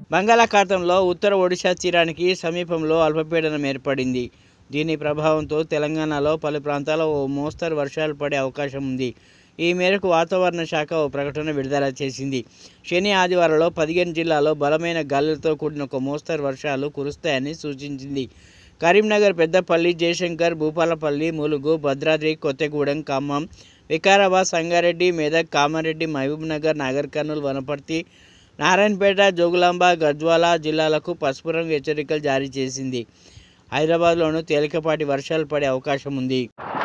బంగాళాఖాతంలో ఉత్తర ఒడిశా తీరానికి సమీపంలో అల్పపీడనం ఏర్పడింది దీని ప్రభావంతో తెలంగాణలో పలు ప్రాంతాల్లో ఓ మోస్తరు వర్షాలు పడే అవకాశం ఉంది ఈ మేరకు వాతావరణ శాఖ ఓ ప్రకటన విడుదల చేసింది శని ఆదివారంలో పదిహేను జిల్లాల్లో బలమైన గాలులతో కూడిన ఒక మోస్తరు వర్షాలు కురుస్తాయని సూచించింది కరీంనగర్ పెద్దపల్లి జయశంకర్ భూపాలపల్లి ములుగు భద్రాద్రి కొత్తగూడెం ఖమ్మం వికారాబాద్ సంగారెడ్డి మెదక్ కామారెడ్డి మహబూబ్నగర్ నాగర్ కర్నూలు వనపర్తి నారాయణపేట జోగులాంబ గద్వాల జిల్లాలకు పసుపు రంగు హెచ్చరికలు జారీ చేసింది హైదరాబాద్లోనూ తేలికపాటి వర్షాలు పడే అవకాశం ఉంది